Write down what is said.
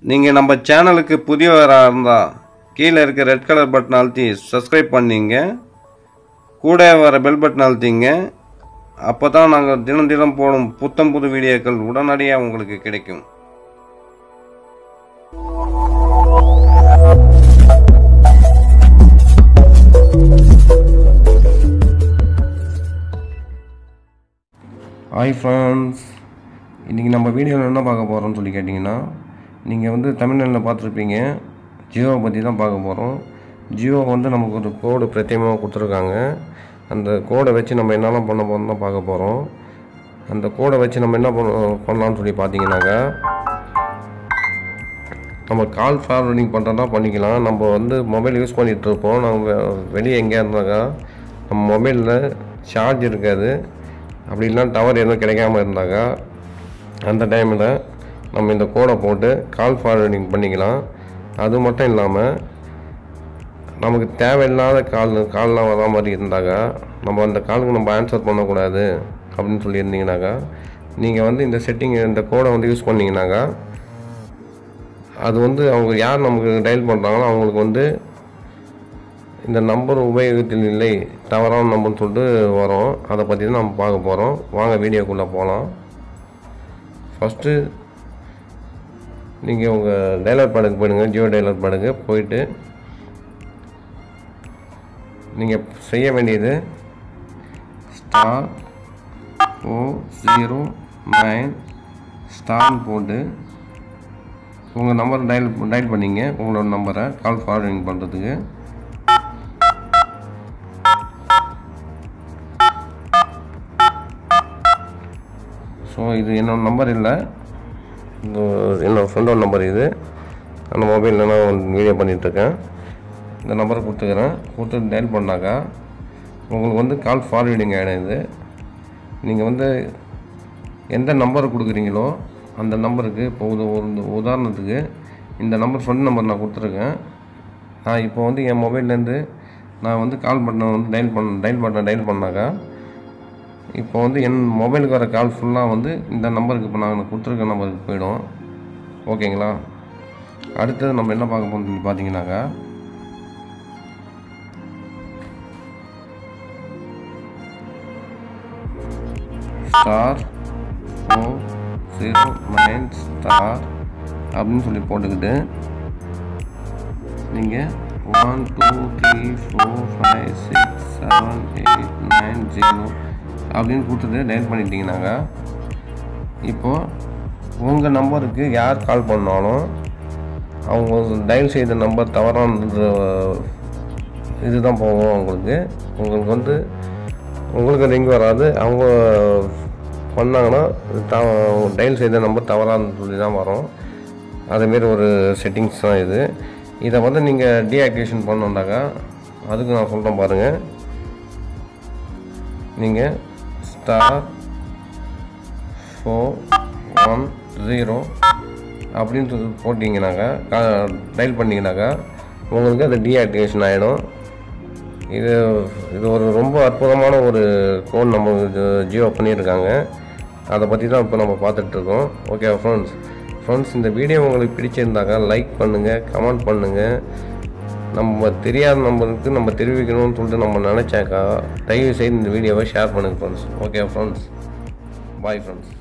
நீங்கள் நம்ம சேனலுக்கு புதியவராக இருந்தால் கீழே இருக்க ரெட் கலர் பட்டன் அழுத்தி சப்ஸ்கிரைப் பண்ணிங்க கூட வர பெல் பட்டன் அழுத்திங்க அப்போ தான் நாங்கள் தினம் தினம் போடும் புத்தம் புது வீடியோக்கள் உடனடியாக உங்களுக்கு கிடைக்கும் ஹாய் ஃப்ரெண்ட்ஸ் இன்றைக்கி நம்ம வீடியோவில் என்ன பார்க்க போகிறோம்னு சொல்லி கேட்டிங்கன்னா நீங்கள் வந்து தமிழ்நாட்டில் பார்த்துருப்பீங்க ஜியோவை பற்றி தான் பார்க்க போகிறோம் ஜியோ வந்து நமக்கு ஒரு கோடு பிரத்யேகமாக கொடுத்துருக்காங்க அந்த கோடை வச்சு நம்ம என்னெல்லாம் பண்ண போகிறோம் தான் பார்க்க போகிறோம் அந்த கோடை வச்சு நம்ம என்ன பண்ண பண்ணலாம்னு சொல்லி பார்த்தீங்கன்னாக்கா நம்ம கால் ஃபார்வர்டிங் பண்ணுறதா பண்ணிக்கலாம் நம்ம வந்து மொபைல் யூஸ் பண்ணிகிட்டு இருப்போம் நம்ம வெளியே எங்கேயா இருந்தாக்கா நம்ம மொபைலில் சார்ஜ் இருக்காது அப்படி இல்லைனா டவர் எதுவும் கிடைக்காம இருந்தாக்கா அந்த டைமில் நம்ம இந்த கோடை போட்டு கால் ஃபார்வர்டிங் பண்ணிக்கலாம் அது மட்டும் இல்லாமல் நமக்கு தேவையில்லாத கால் கால்லாம் வரா மாதிரி இருந்தாக்கா நம்ம அந்த காலுக்கு நம்ம ஆன்சர் பண்ணக்கூடாது அப்படின்னு சொல்லியிருந்தீங்கனாக்கா நீங்கள் வந்து இந்த செட்டிங் இந்த கோடை வந்து யூஸ் பண்ணிங்கனாக்கா அது வந்து அவங்க யார் நமக்கு டயல் பண்ணுறாங்களோ அவங்களுக்கு வந்து இந்த நம்பர் உபயோகத்தில் இல்லை தவறான நம்பர்னு சொல்லிட்டு வரும் அதை பற்றி தான் நம்ம பார்க்க போகிறோம் வாங்க வீடியோக்குள்ளே போகலாம் ஃபஸ்ட்டு நீங்கள் உங்கள் டைலர் பேடுக்கு போயிடுங்க ஜியோ டைலர் பேடுக்கு போயிட்டு நீங்கள் செய்ய வேண்டியது ஸ்டார் ஃபோர் ஜீரோ நைன் ஸ்டார்னு போட்டு உங்கள் நம்பர் டயல் டயல் பண்ணிங்க உங்களோட நம்பரை கால் ஃபார்வர்டிங் பண்ணுறதுக்கு ஸோ இது என்னோட நம்பர் இல்லை இந்த என்னோடய ஃப்ரெண்டோட நம்பர் இது அந்த மொபைலில் நான் வீடியோ பண்ணிகிட்ருக்கேன் இந்த நம்பரை கொடுத்துக்கிறேன் கொடுத்து டயல் பண்ணாக்கா உங்களுக்கு வந்து கால் ஃபார்வேர்டிங் ஆகிடும் இது நீங்கள் வந்து எந்த நம்பர் கொடுக்குறீங்களோ அந்த நம்பருக்கு இப்போ உத ஒரு உதாரணத்துக்கு இந்த நம்பர் ஃப்ரெண்ட் நம்பர் நான் கொடுத்துருக்கேன் நான் இப்போ வந்து என் மொபைல்லேருந்து நான் வந்து கால் பட்டனை வந்து டயல் பண்ண டயல் பட்டனை டயல் பண்ணாக்கா இப்போ வந்து என் மொபைலுக்கு வர கால் ஃபுல்லாக வந்து இந்த நம்பருக்கு இப்போ நான் கொடுத்துருக்க நம்பருக்கு போயிடும் ஓகேங்களா அடுத்தது நம்ம என்ன பார்க்க போகிறோம் சொல்லி பார்த்தீங்கன்னாக்கா star four zero nine star அப்படின்னு சொல்லி போட்டுக்கிட்டு நீங்கள் one two three four five six seven eight nine zero அப்படின்னு கொடுத்துட்டு டயல் பண்ணிட்டீங்கன்னாக்கா இப்போது உங்கள் நம்பருக்கு யார் கால் பண்ணாலும் அவங்க டயல் செய்த நம்பர் தவறான இதுதான் போகும் உங்களுக்கு உங்களுக்கு வந்து உங்களுக்கு ரிங் வராது அவங்க பண்ணாங்கன்னா த டயல் செய்த நம்பர் தவறான சொல்லி தான் வரும் அதேமாரி ஒரு செட்டிங்ஸ் தான் இது இதை வந்து நீங்கள் டீஆக்டிவேஷன் பண்ணோண்டாக்கா அதுக்கு நான் சொல்கிறேன் பாருங்கள் நீங்கள் ஸ்டார் ஃபோர் ஒன் ஜீரோ அப்படின்னு சொல்லி போட்டிங்கனாக்கா டயல் பண்ணிங்கனாக்கா உங்களுக்கு அது டீஆக்டிவேஷன் ஆகிடும் இது இது ஒரு ரொம்ப அற்புதமான ஒரு கோட் நம்ம ஜியோ பண்ணியிருக்காங்க அதை பற்றி தான் இப்போ நம்ம பார்த்துட்ருக்கோம் ஓகே ஃப்ரெண்ட்ஸ் ஃப்ரெண்ட்ஸ் இந்த வீடியோ உங்களுக்கு பிடிச்சிருந்தாக்கா லைக் பண்ணுங்கள் கமெண்ட் பண்ணுங்கள் நம்ம தெரியாத நம்பருக்கு நம்ம தெரிவிக்கணும்னு சொல்லிட்டு நம்ம நினச்சாக்கா தயவு செய்து இந்த வீடியோவை ஷேர் பண்ணுங்கள் friends okay friends bye friends